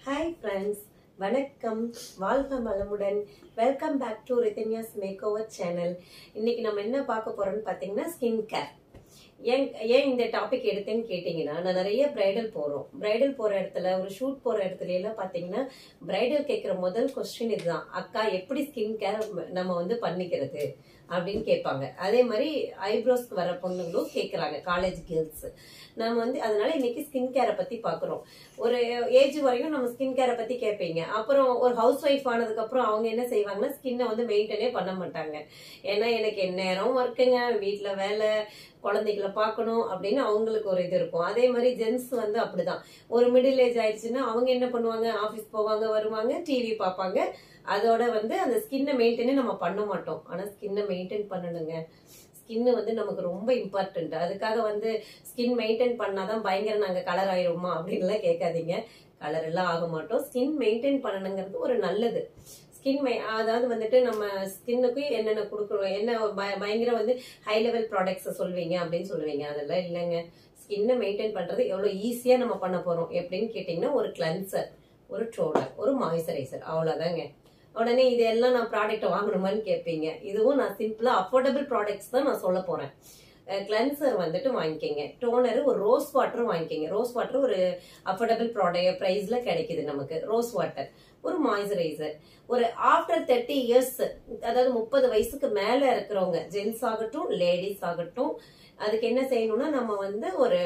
hi friends வணக்கம் வாழ்க வளமுடன் welcome back to Rithanya's makeover channel இன்னைக்கு நம்ம என்ன பார்க்க போறோம்னு பார்த்தீங்கன்னா ஸ்கின் கேர் ஏன் ஏன் இந்த டாபிக் எடுத்தேன்னு கேட்டிங்கன்னா நான் நிறைய பிரைடல் போகிறோம் பிரைடல் போகிற இடத்துல ஒரு ஷூட் போகிற இடத்துல எல்லாம் பார்த்தீங்கன்னா பிரைடல் கேட்குற முதல் கொஸ்டின் இதுதான் அக்கா எப்படி ஸ்கின் கேர் நம்ம வந்து பண்ணிக்கிறது அப்படின்னு கேட்பாங்க அதே மாதிரி ஐப்ரோஸ்க்கு வர பொண்ணுங்களும் கேட்குறாங்க காலேஜ் கேர்ள்ஸ் நம்ம வந்து அதனால இன்னைக்கு ஸ்கின் கேரை பத்தி பாக்குறோம் ஒரு ஏஜ் வரையும் நம்ம ஸ்கின் கேரை பத்தி கேட்பீங்க அப்புறம் ஒரு ஹவுஸ் ஒய்ஃப் ஆனதுக்கு அப்புறம் அவங்க என்ன செய்வாங்கன்னா ஸ்கின்னை வந்து மெயின்டைனே பண்ண மாட்டாங்க ஏன்னா எனக்கு எந்நேரம் ஒர்க்குங்க வீட்டுல வேலை குழந்தைகளை பார்க்கணும் அப்படின்னு அவங்களுக்கு ஒரு இது இருக்கும் அதே மாதிரி ஜென்ஸ் வந்து அப்படிதான் ஒரு மிடில் ஏஜ் ஆயிடுச்சுன்னா அவங்க என்ன பண்ணுவாங்க ஆஃபீஸ் போவாங்க வருவாங்க டிவி பார்ப்பாங்க அதோட வந்து அந்த ஸ்கின்னை மெயின்டைனே நம்ம பண்ண மாட்டோம் ஆனா ஸ்கின்னை மெயின்டைன் பண்ணணுங்க ஸ்கின் வந்து நமக்கு ரொம்ப இம்பார்ட்டன்ட் அதுக்காக வந்து ஸ்கின் மெயின்டைன் பண்ணாதான் பயங்கர நாங்க கலர் ஆயிருமா அப்படின்லாம் கேட்காதீங்க கலர் எல்லாம் ஆக மாட்டோம் ஸ்கின் மெயின்டைன் பண்ணணுங்கிறது ஒரு நல்லது ஸ்கின் மை அதாவது வந்துட்டு நம்ம ஸ்கின்னுக்கு என்னென்ன கொடுக்குறோம் என்ன பய- பயங்கர வந்து ஹை லெவல் ப்ராடக்ட்ஸ் சொல்வீங்க அப்படின்னு சொல்லுவீங்க அதெல்லாம் இல்லைங்க ஸ்கின்னை மெயின்டைன் பண்றது எவ்வளவு ஈஸியா நம்ம பண்ண போறோம் எப்படின்னு கேட்டிங்கன்னா ஒரு கிளன்சர் ஒரு டோனர் ஒரு மாய்ஸ்சரைசர் அவ்வளவுதாங்க உடனே இதெல்லாம் நான் ப்ராடக்ட் வாங்கணுமான்னு கேட்பீங்க இதுவும் நான் சிம்பிளா அஃபோர்டபுள் ப்ராடக்ட்ஸ் தான் நான் சொல்ல போறேன் கிளென்சர் வந்துட்டு வாங்கிக்கோங்க டோனர் ஒரு ரோஸ் வாட்டரும் வாங்கிக்கோங்க ரோஸ் வாட்டர் ஒரு அஃபோர்டபுள் ப்ராடக்ட் ப்ரைஸ்ல கிடைக்குது நமக்கு ரோஸ் வாட்டர் ஒரு மாய்ஸ்சரைசர் ஒரு ஆஃப்டர் தேர்ட்டி இயர்ஸ் அதாவது முப்பது வயசுக்கு மேல இருக்கிறவங்க ஜென்ஸ் ஆகட்டும் லேடிஸ் ஆகட்டும் அதுக்கு என்ன செய்யணும்னா நம்ம வந்து ஒரு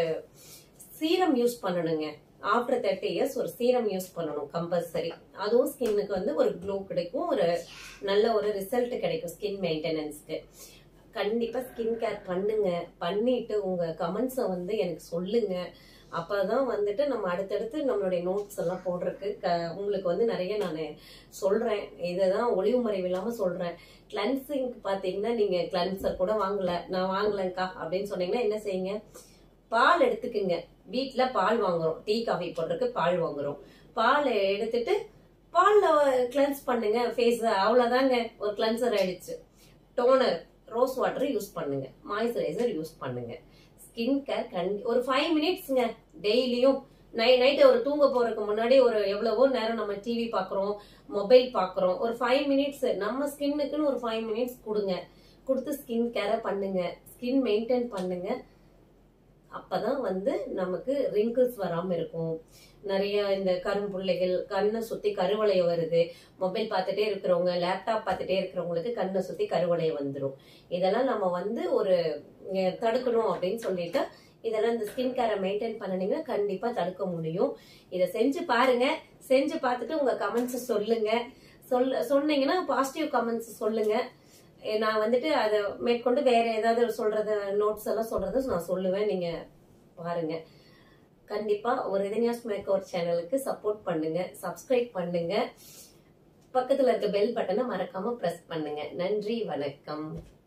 சீரம் யூஸ் பண்ணணுங்க ஆஃப்டர் தேர்ட்டி இயர்ஸ் ஒரு சீரம் யூஸ் பண்ணணும் கம்பல்சரி அதுவும் ஸ்கின்னுக்கு வந்து ஒரு க்ளோ கிடைக்கும் ஒரு நல்ல ஒரு ரிசல்ட் கிடைக்கும் ஸ்கின் மெயின்டெனன்ஸ்க்கு கண்டிப்பா ஸ்கின் கேர் பண்ணுங்க பண்ணிட்டு உங்க கமெண்ட்ஸை வந்து எனக்கு சொல்லுங்க அப்பதான் வந்துட்டு நம்ம அடுத்தடுத்து நம்மளுடைய நோட்ஸ் எல்லாம் போடுறதுக்கு க- உங்களுக்கு வந்து நிறைய நான் சொல்றேன் இதைதான் ஒளிவு மறைவு இல்லாம சொல்றேன் கிளன்சிங் பாத்தீங்கன்னா நீங்க கிளன்சர் கூட வாங்கல நான் வாங்கலங்கக்கா அப்படின்னு சொன்னீங்கன்னா என்ன செய்யுங்க பால் எடுத்துக்குங்க வீட்ல பால் வாங்குறோம் டீ காஃபி போடுறதுக்கு பால் வாங்குறோம் பால் எடுத்துட்டு பால்ல கிளென்ஸ் பண்ணுங்க ஃபேஸ் அவ்வளவுதாங்க ஒரு கிளென்சர் ஆயிடுச்சு டோனர் ரோஸ் வாட்டர் யூஸ் பண்ணுங்க மாய்ஸ்சரைசர் யூஸ் பண்ணுங்க ஸ்கின் கேர் கண்டி ஒரு ஃபைவ் மினிட்ஸ்ங்க டெய்லியும் நை நைட்டு ஒரு தூங்க போறதுக்கு முன்னாடி ஒரு எவ்வளவோ நேரம் நம்ம டிவி பாக்குறோம் மொபைல் பாக்குறோம் ஒரு ஃபைவ் மினிட்ஸ் நம்ம ஸ்கின்னுக்குன்னு ஒரு ஃபைவ் மினிட்ஸ் கொடுங்க கொடுத்து ஸ்கின் கேரை பண்ணுங்க ஸ்கின் மெயின்டைன் பண்ணுங்க அப்பதான் வந்து நமக்கு ரிங்கிள்ஸ் வராம இருக்கும் நிறைய இந்த கரும்புள்ளைகள் கண்ணை சுத்தி கருவளையம் வருது மொபைல் பார்த்துட்டே இருக்கிறவங்க லேப்டாப் பார்த்துட்டே இருக்கிறவங்களுக்கு கண்ணை சுத்தி கருவளையம் வந்துடும் இதெல்லாம் நம்ம வந்து ஒரு அஹ், தடுக்கணும் அப்படின்னு சொல்லிட்டு இதெல்லாம் இந்த ஸ்கின் கேரை மெயின்டைன் பண்ணினீங்கன்னா கண்டிப்பா தடுக்க முடியும் இதை செஞ்சு பாருங்க செஞ்சு பார்த்துட்டு உங்க கமெண்ட்ஸ் சொல்லுங்க சொல்ல சொன்னீங்கன்னா பாசிட்டிவ் கமெண்ட்ஸ் சொல்லுங்க எ, நான் வந்துட்டு அதை மேற்கொண்டு வேற ஏதாவது சொல்றத நோட்ஸ் எல்லாம் சொல்றத நான் சொல்லுவேன் நீங்க பாருங்க கண்டிப்பா ஒரு இதனியாஸ் மேக்கோர் சேனலுக்கு சப்போர்ட் பண்ணுங்க சப்ஸ்கிரைப் பண்ணுங்க பக்கத்துல இருக்க பெல் பட்டனை மறக்காம பிரஸ் பண்ணுங்க நன்றி வணக்கம்